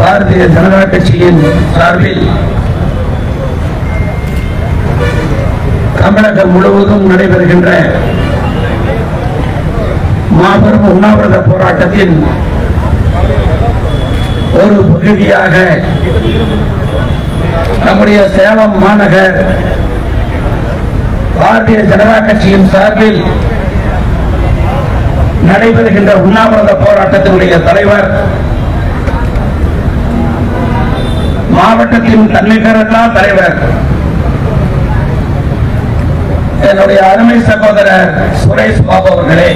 பாரதிய ஜனதா கட்சியின் சார்பில் தமிழகம் முழுவதும் நடைபெறுகின்ற மாபெரும் உண்ணாவிரத போராட்டத்தின் ஒரு பகுதியாக நம்முடைய சேலம் மாநகர் பாரதிய ஜனதா கட்சியின் சார்பில் நடைபெறுகின்ற உண்ணாவிரத போராட்டத்தினுடைய தலைவர் மாவட்டத்தின் தன்னிகரல்லா தலைவர் என்னுடைய அருமை சகோதரர் சுரேஷ் பாபு அவர்களே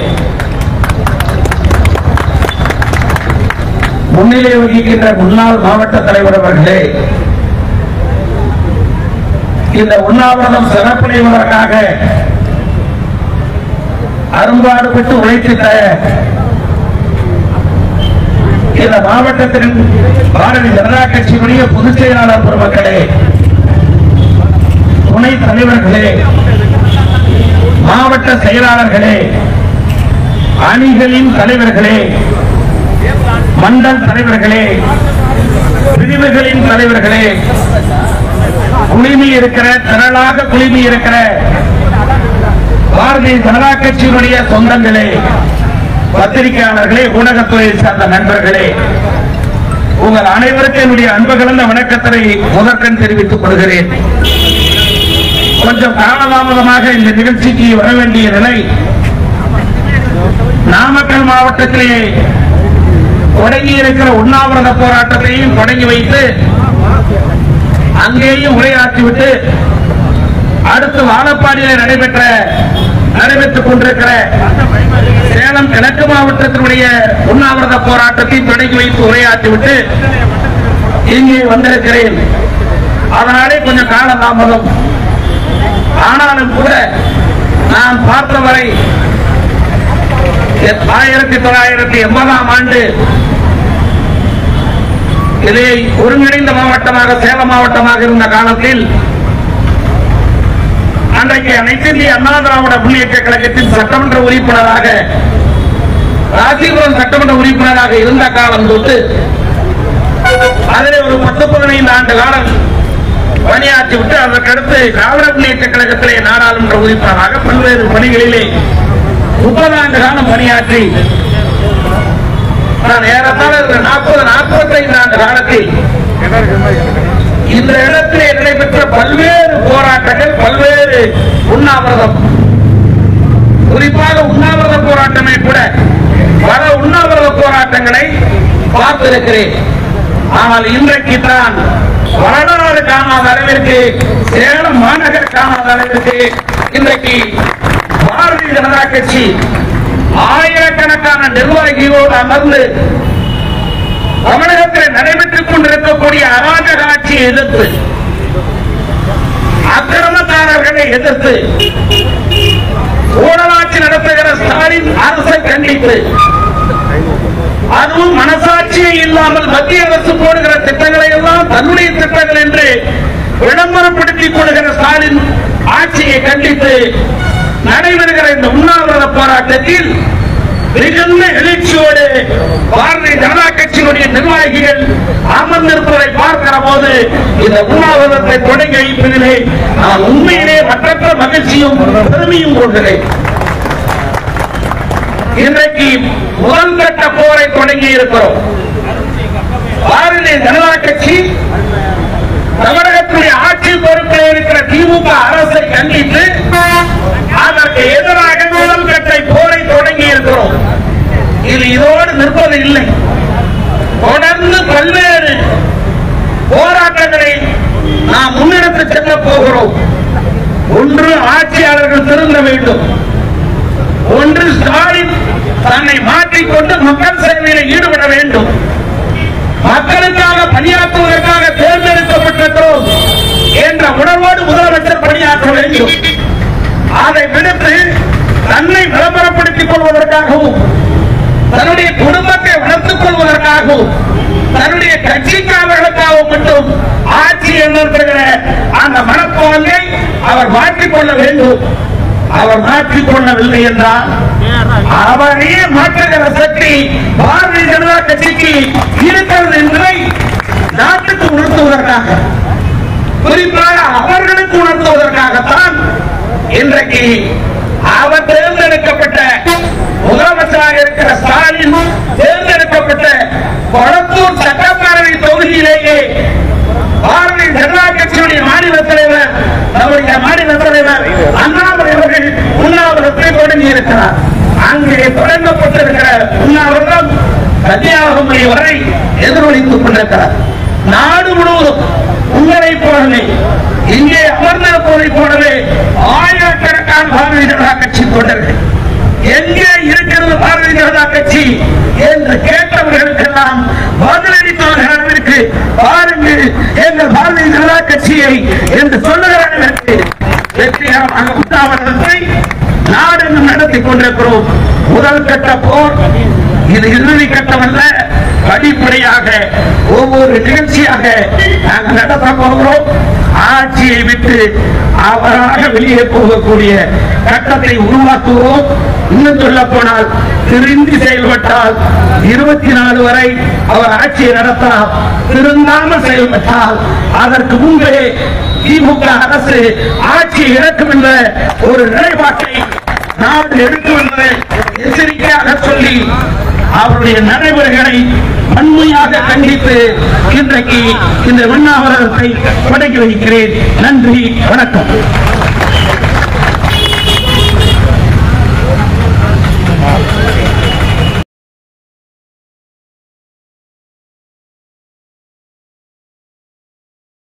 முன்னிலை வகிக்கின்ற முன்னாள் மாவட்ட தலைவர் அவர்களே இந்த உண்ணாவிரதம் சிறப்படைவதற்காக அரும்பாடுபட்டு உழைத்திட்ட இந்த மாவட்டத்தின் பாரதிய ஜனதா கட்சியினுடைய பொதுச் செயலாளர் பெருமக்களே துணை தலைவர்களே மாவட்ட செயலாளர்களே அணிகளின் தலைவர்களே மண்டல் தலைவர்களே பிரிவுகளின் தலைவர்களே குழுமி இருக்கிற திரளாக குழுமி இருக்கிற பாரதிய ஜனதா கட்சியினுடைய சொந்தங்களே பத்திரிகையாளர்களே ஊடகத்துறையை சார்ந்த நண்பர்களே உங்கள் அனைவருக்கும் என்னுடைய அன்பு கலந்த வணக்கத்தை முதற்கண் தெரிவித்துக் கொள்கிறேன் கொஞ்சம் காலதாமதமாக இந்த நிகழ்ச்சிக்கு வர வேண்டிய நிலை நாமக்கல் மாவட்டத்திலே தொடங்கி இருக்கிற உண்ணாவிரத போராட்டத்தையும் தொடங்கி வைத்து அங்கேயும் உரையாற்றிவிட்டு அடுத்து வாழப்பாடியில் நடைபெற்ற நடைபெற்றுக் கொண்டிருக்கிற சேலம் கிழக்கு மாவட்டத்தினுடைய உண்ணாவிரத போராட்டத்தை தொடங்கி வைத்து உரையாற்றிவிட்டு இங்கே வந்திருக்கிறேன் அதனாலே கொஞ்சம் கால தாமதம் ஆனாலும் கூட நான் பார்த்தவரை ஆயிரத்தி தொள்ளாயிரத்தி எண்பதாம் ஆண்டு இதை ஒருங்கிணைந்த மாவட்டமாக சேலம் மாவட்டமாக இருந்த காலத்தில் அன்றைக்கு அனைத்து இந்திய அண்ணா திராவிட முன்னேற்ற கழகத்தின் சட்டமன்ற உறுப்பினராக ராசிபுரம் சட்டமன்ற உறுப்பினராக இருந்த காலம் தொட்டு அதிலே ஒரு பத்து பதினைந்து ஆண்டு காலம் பணியாற்றி விட்டு அதற்கடுத்து திராவிட முன்னேற்ற கழகத்திலே நாடாளுமன்ற உறுப்பினராக பல்வேறு பணிகளிலே முப்பது ஆண்டு காலம் பணியாற்றி நான் ஏறத்தாழ நாற்பது நாற்பத்தைந்து ஆண்டு காலத்தில் இந்த இடத்திலே நடைபெற்ற பல்வேறு போராட்டங்கள் பல்வேறு உண்ணாவிரதம் குறிப்பாக உண்ணாவிரத போராட்டமே கூட பல உண்ணாவிரத போராட்டங்களை பார்த்திருக்கிறேன் ஆனால் இன்றைக்கு தான் வரலாறு காணாத அளவிற்கு சேலம் மாநகர் காணாத அளவிற்கு இன்றைக்கு பாரதிய ஜனதா கட்சி ஆயிரக்கணக்கான நிர்வாகிகளோடு அமர்ந்து தமிழகத்தில் நடைபெற்றுக் கொண்டிருக்கக்கூடிய அராஜக ஆட்சியை எதிர்த்து அக்கிரமக்காரர்களை எதிர்த்து ஊழலாட்சி நடத்துகிற ஸ்டாலின் அரசை கண்டித்து அதுவும் மனசாட்சியே இல்லாமல் மத்திய அரசு போடுகிற திட்டங்களை எல்லாம் தன்னுடைய திட்டங்கள் என்று விளம்பரப்படுத்திக் கொள்கிற ஸ்டாலின் ஆட்சியை கண்டித்து நடைபெறுகிற இந்த உண்ணாவிரத போராட்டத்தில் மிகுந்த எழுச்சியோடு பாரதிய ஜனதா கட்சியினுடைய நிர்வாகிகள் அமர்ந்திருப்பதை பார்க்கிற போது இந்த உண்ணாவிரதத்தை தொடங்கி வைப்பதிலே நான் உண்மையிலே மற்றற்ற மகிழ்ச்சியும் பெருமையும் கொள்கிறேன் இன்றைக்கு முதல் கட்ட போரை தொடங்கி இருக்கிறோம் பாரதிய ஜனதா கட்சி தமிழகத்துடைய ஆட்சி பொறுப்பில் இருக்கிற திமுக அரசை கண்டித்து அதற்கு எதிராக முதல் கட்டை போரை தொடங்கி இருக்கிறோம் இது இதோடு நிற்பது இல்லை தொடர்ந்து பல்வேறு போராட்டங்களை நாம் முன்னெடுத்து செல்ல போகிறோம் ஒன்று ஆட்சியாளர்கள் திருந்த வேண்டும் ஒன்று ஸ்டாலின் தன்னை மாற்றிக்கொண்டு மக்கள் சேவையில் ஈடுபட வேண்டும் மக்களுக்காக பணியாற்றுவதற்காக தேர்ந்தெடுக்கப்பட்டிருக்கிறோம் என்ற உணர்வோடு முதலமைச்சர் பணியாற்ற வேண்டும் அதை விடுத்து தன்னை விளம்பரப்படுத்திக் கொள்வதற்காகவும் தன்னுடைய குடும்பத்தை வளர்த்துக் கொள்வதற்காகவும் தன்னுடைய கட்சிக்காரர்களுக்காகவும் மட்டும் ஆட்சி என்கிற அந்த மனப்பாங்கை அவர் மாற்றிக்கொள்ள வேண்டும் அவர் மாற்றிக்கொள்ளவில்லை என்றால் அவரையே மாற்றுகிற சக்தி பாரதிய ஜனதா கட்சிக்கு இருக்கிறது என்பதை நாட்டுக்கு உணர்த்துவதற்காக குறிப்பாக அவர்களுக்கு உணர்த்துவதற்காகத்தான் இன்றைக்கு அவர் தேர்ந்தெடுக்கப்பட்ட முதலமைச்சராக இருக்கிற ஸ்டாலின் தேர்ந்தெடுக்கப்பட்ட கொளத்தூர் சட்டப்பேரவை தொகுதியிலேயே பாரதிய ஜனதா கட்சியுடைய மாநில தலைவர் நம்முடைய மாநில தலைவர் அண்ணாமலை அவர்கள் உண்ணாவிரத்தை தொடங்கி இருக்கிறார் அங்கே தொடங்கப்பட்டிருக்கிற உண்ணாவிரதம் கன்னியாகுமரி வரை எதிரொலித்துக் கொண்டிருக்கிறார் நாடு முழுவதும் உங்களை போலவே இங்கே அமர்ந்திருப்பதை போலவே ஆயிரக்கணக்கான பாரதிய ஜனதா கட்சி தொண்டர்கள் எங்கே இருக்கிறது பாரதிய ஜனதா கட்சி என்று கேட்டவர்களுக்கெல்லாம் பதிலடி சொல்கிற அளவிற்கு பாருங்கள் எங்கள் பாரதிய ஜனதா கட்சியை என்று சொல்லுகிற அளவிற்கு வெற்றிகரமாக உண்ணாவிரதத்தை நாடெங்கும் நடத்தி கொண்டிருக்கிறோம் முதல் கட்ட போர் இது இறுதி கட்டமல்ல படிப்படியாக ஒவ்வொரு நிகழ்ச்சியாக நாங்கள் நடத்த போகிறோம் ஆட்சியை விட்டு அவராக வெளியே போகக்கூடிய கட்டத்தை உருவாக்குவோம் இன்னும் சொல்ல போனால் திருந்தி செயல்பட்டால் இருபத்தி நாலு வரை அவர் ஆட்சியை நடத்தலாம் திருந்தாமல் செயல்பட்டால் அதற்கு முன்பே திமுக அரசு ஆட்சியை இழக்கும் என்ற ஒரு நிலைப்பாட்டை நாடு எடுக்கும் என்பதை எச்சரிக்கையாக சொல்லி அவருடைய நடைமுறைகளை வன்மையாக கண்டித்து இன்றைக்கு இந்த உண்ணாவிரதத்தை தொடங்கி வைக்கிறேன் நன்றி வணக்கம்